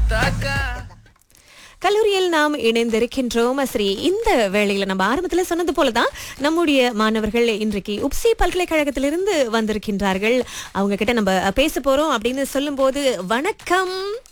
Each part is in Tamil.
கல்லூரியில் நாம் இணைந்திருக்கின்றோம் சரி இந்த வேளையில நம்ம ஆரம்பத்துல சொன்னது போலதான் நம்முடைய மாணவர்கள் இன்றைக்கு உப்சி பல்கலைக்கழகத்திலிருந்து வந்திருக்கின்றார்கள் அவங்க கிட்ட நம்ம பேச போறோம் அப்படின்னு சொல்லும்போது வணக்கம்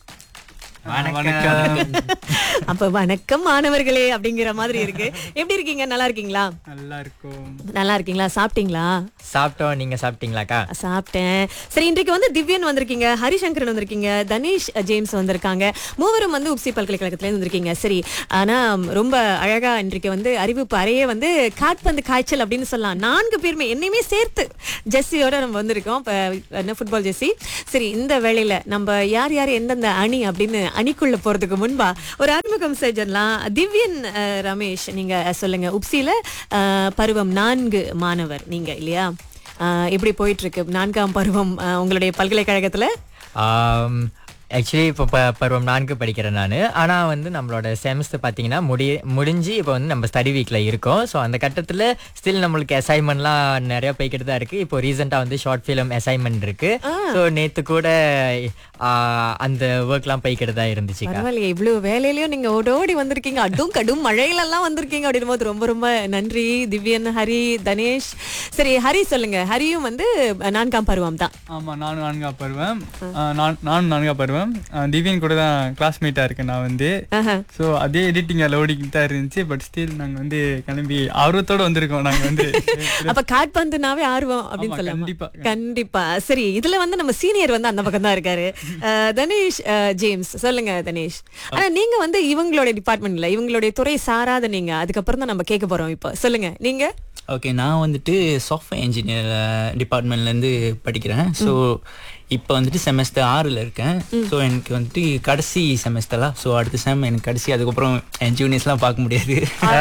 வணக்கம் அப்ப வணக்கம் மாணவர்களே அப்படிங்கிற மாதிரி இருக்கு எப்படி இருக்கீங்க நல்லா இருக்கீங்களா நல்லா இருக்கும் நல்லா இருக்கீங்களா சாப்பிட்டீங்களா சாப்பிட்டோம் நீங்க சாப்பிட்டீங்களாக்கா சாப்பிட்டேன் சரி இன்றைக்கு வந்து திவ்யன் வந்திருக்கீங்க ஹரிசங்கரன் வந்திருக்கீங்க தனேஷ் ஜேம்ஸ் வந்திருக்காங்க மூவரும் வந்து உப்சி பல்கலைக்கழகத்துல இருந்து வந்திருக்கீங்க சரி ஆனா ரொம்ப அழகா இன்றைக்கு வந்து அறிவிப்பு அறையே வந்து காட்பந்து காய்ச்சல் அப்படின்னு சொல்லலாம் நான்கு பேருமே என்னையுமே சேர்த்து ஜெஸ்ஸியோட நம்ம வந்திருக்கோம் இப்ப என்ன ஃபுட்பால் ஜெஸ்ஸி சரி இந்த வேளையில நம்ம யார் யார் எந்தெந்த அணி அப்படின்னு அணிக்குள்ள போறதுக்கு முன்பா ஒரு அறிமுகம் செஞ்சிடலாம் திவ்யன் அஹ், ரமேஷ் நீங்க சொல்லுங்க உப்சில அஹ், பருவம் நான்கு மாணவர் நீங்க இல்லையா ஆஹ் எப்படி போயிட்டு இருக்கு நான்காம் பருவம் ஆஹ் உங்களுடைய பல்கலைக்கழகத்துல ஆக்சுவலி இப்போ ப பருவம் நான்கு படிக்கிறேன் நான் ஆனால் வந்து நம்மளோட செமஸ்டர் பார்த்தீங்கன்னா முடி முடிஞ்சு இப்போ வந்து நம்ம ஸ்டடி வீக்கில் இருக்கோம் ஸோ அந்த கட்டத்தில் ஸ்டில் நம்மளுக்கு அசைன்மெண்ட்லாம் நிறைய போய்கிட்டு தான் இருக்குது இப்போ ரீசெண்டாக வந்து ஷார்ட் ஃபிலிம் அசைன்மெண்ட் இருக்குது ஸோ நேற்று கூட ஆஹ், அந்த ஒர்க்லாம் போய்கிட்டு தான் இருந்துச்சுக்கா பரவாயில்லையே இவ்வளவு வேலையிலயும் நீங்க ஓடோடி வந்திருக்கீங்க அடும் கடும் மழையில எல்லாம் வந்திருக்கீங்க அப்படின்னும் போது ரொம்ப ரொம்ப நன்றி திவ்யன் ஹரி தனேஷ் சரி ஹரி சொல்லுங்க ஹரியும் வந்து நான்காம் பருவம் தான் ஆமா நானும் நான்கா பருவம் ஆஹ் நான் நானும் நான்கா பருவம் ஆஹ் திவ்யன் கூட தான் கிளாஸ்மேட்டா இருக்கேன் நான் வந்து ஆஹா. ஸோ அதே எடிட்டிங் அதில் ஓடிக்கிட்டு தான் இருந்துச்சு பட் ஸ்டில் நாங்கள் வந்து கிளம்பி ஆர்வத்தோட வந்திருக்கோம் நாங்கள் வந்து அப்ப காட்பந்துனாவே ஆர்வம் அப்படின்னு ஆமா, சொல்லலாம் கண்டிப்பா. கண்டிப்பா சரி இதுல வந்து நம்ம சீனியர் வந்து அந்த பக்கம் தான் இருக்காரு அஹ், தனேஷ் அஹ், ஜேம்ஸ் சொல்லுங்க தனேஷ் ஆனா நீங்க வந்து இவங்களோட டிபார்ட்மெண்ட்ல இவங்களுடைய துறை சாராத நீங்க அதுக்கப்புறம் தான் நம்ம கேட்க போறோம் இப்போ சொல்லுங்க நீங்க ஓகே நான் வந்துட்டு சாஃப்ட்வேர் இன்ஜினியர் டிபார்ட்மெண்ட்லேருந்து படிக்கிறேன் ஸோ இப்போ வந்துட்டு செமஸ்டர் ஆறில் இருக்கேன் ஸோ எனக்கு வந்துட்டு கடைசி செமஸ்டரா ஸோ அடுத்த செம் எனக்கு கடைசி அதுக்கப்புறம் என் ஜூனியர்ஸ்லாம் பார்க்க முடியாது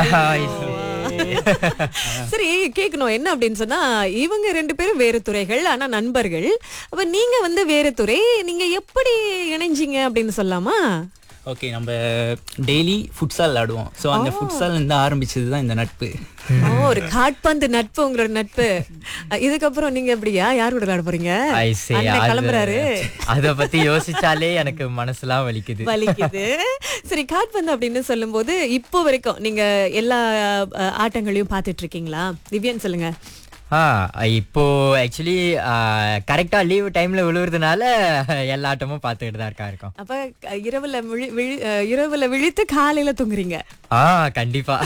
சரி கேட்கணும் என்ன அப்படின்னு சொன்னா இவங்க ரெண்டு பேரும் வேறு துறைகள் ஆனா நண்பர்கள் அப்ப நீங்க வந்து வேறு துறை நீங்க எப்படி இணைஞ்சீங்க அப்படின்னு சொல்லலாமா ஓகே நம்ம டெய்லி ஃபுட்சால் விளாடுவோம் ஸோ அந்த ஃபுட்சால் இருந்து ஆரம்பிச்சது தான் இந்த நட்பு ஓ ஒரு காட்பந்து நட்பு உங்களோட நட்பு அஹ், இதுக்கப்புறம் நீங்க எப்படியா யார் கூட விளையாட போறீங்க I see. அண்ணன் அது- கிளம்புறாரு அதை பத்தி யோசிச்சாலே எனக்கு மனசுலாம் வலிக்குது வலிக்குது சரி காட்பந்து அப்படின்னு சொல்லும்போது இப்போ வரைக்கும் நீங்க எல்லா அஹ், ஆட்டங்களையும் பார்த்துட்டு இருக்கீங்களா திவ்யன் சொல்லுங்க ஆ இப்போ ஆக்சுவலி கரெக்டா லீவ் டைம்ல விழுவுறதுனால எல்லா ஆட்டமும் பார்த்துக்கிட்டு தான் இருக்கா இருக்கோம் அப்ப க- இரவுல விழி விழி- அஹ், இரவுல விழித்து காலையில தூங்குறீங்க ஆ கண்டிப்பா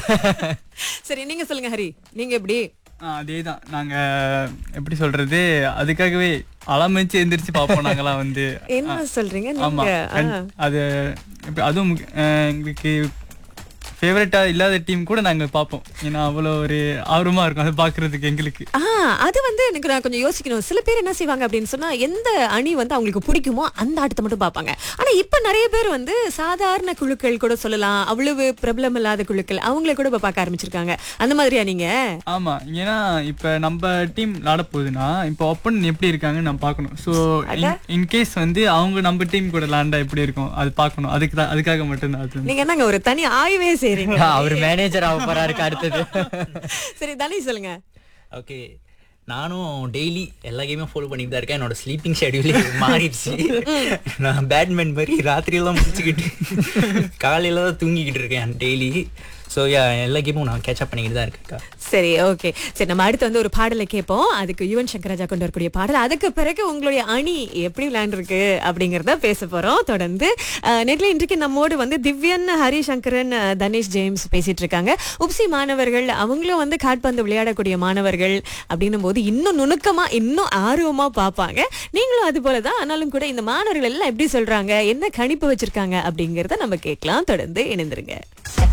சரி நீங்க சொல்லுங்க ஹரி நீங்க எப்படி அதே தான் நாங்கள் எப்படி சொல்றது அதுக்காகவே அலாம் வச்சு எந்திரிச்சு பார்ப்போம் நாங்களாம் வந்து என்ன சொல்றீங்க ஆமா நீங்க கண்- அது இப்ப அதுவும் முக்கிய- அஹ் எங்களுக்கு ஃபேவரட்டா இல்லாத டீம் கூட நாங்க பார்ப்போம் ஏன்னா அவ்வளோ ஒரு ஆர்வமா இருக்கும் அதை பார்க்கிறதுக்கு எங்களுக்கு ஆ அது வந்து எனக்கு நான் கொஞ்சம் யோசிக்கணும் சில பேர் என்ன செய்வாங்க அப்படின்னு சொன்னா எந்த அணி வந்து அவங்களுக்கு பிடிக்குமோ அந்த ஆட்டத்தை மட்டும் பார்ப்பாங்க ஆனா இப்ப நிறைய பேர் வந்து சாதாரண குழுக்கள் கூட சொல்லலாம் அவ்வளவு பிரபலம் இல்லாத குழுக்கள் அவங்கள கூட இப்ப பார்க்க ஆரம்பிச்சிருக்காங்க அந்த மாதிரியா நீங்க ஆமா ஏன்னா இப்ப நம்ம டீம் விளாட போகுதுன்னா இப்போ ஒப்பன் எப்படி இருக்காங்கன்னு நம்ம பார்க்கணும் ஸோ இன்கேஸ் வந்து அவங்க நம்ம டீம் கூட விளாண்டா எப்படி இருக்கும் அது பார்க்கணும் அதுக்கு தான் அதுக்காக மட்டும்தான் அது நீங்க என்னங்க ஒரு தனி ஆய்வே செய்றீங்க அவர் மேனேஜர் ஆக போறாருக்கு அடுத்தது சரி தனி சொல்லுங்க ஓகே நானும் டெய்லி எல்லா கேமையும் ஃபாலோ பண்ணிட்டு தான் இருக்கேன் என்னோட ஸ்லீப்பிங் ஷெடியூலே மாறிடுச்சு நான் பேட்மின் மாதிரி ராத்திரியெல்லாம் முடிச்சுக்கிட்டு காலையில தான் தூங்கிக்கிட்டு இருக்கேன் டெய்லி ஸோ யா எல்லா கேமும் நான் கேட்சப் பண்ணிக்கிட்டு தான் இருக்கேன்க்கா சரி ஓகே சரி நம்ம அடுத்து வந்து ஒரு பாடலை கேட்போம் அதுக்கு யுவன் சங்கராஜா கொண்டு வரக்கூடிய பாடல் அதுக்கு பிறகு உங்களுடைய அணி எப்படி விளையாண்டுருக்கு அப்படிங்கறத பேச போறோம் தொடர்ந்து அஹ், நேர்ல இன்றைக்கு நம்மோடு வந்து திவ்யன் ஹரிசங்கரன் அஹ், தனேஷ் ஜேம்ஸ் பேசிட்டு இருக்காங்க உப்சி மாணவர்கள் அவங்களும் வந்து காட்பந்து விளையாடக்கூடிய மாணவர்கள் அப்படின்னும் போது இன்னும் நுணுக்கமா இன்னும் ஆர்வமா பார்ப்பாங்க நீங்களும் அது போலதான் ஆனாலும் கூட இந்த மாணவர்கள் எல்லாம் எப்படி சொல்றாங்க என்ன கணிப்பு வச்சிருக்காங்க அப்படிங்கறத நம்ம கேட்கலாம் தொடர்ந்து இணைந்திருங்க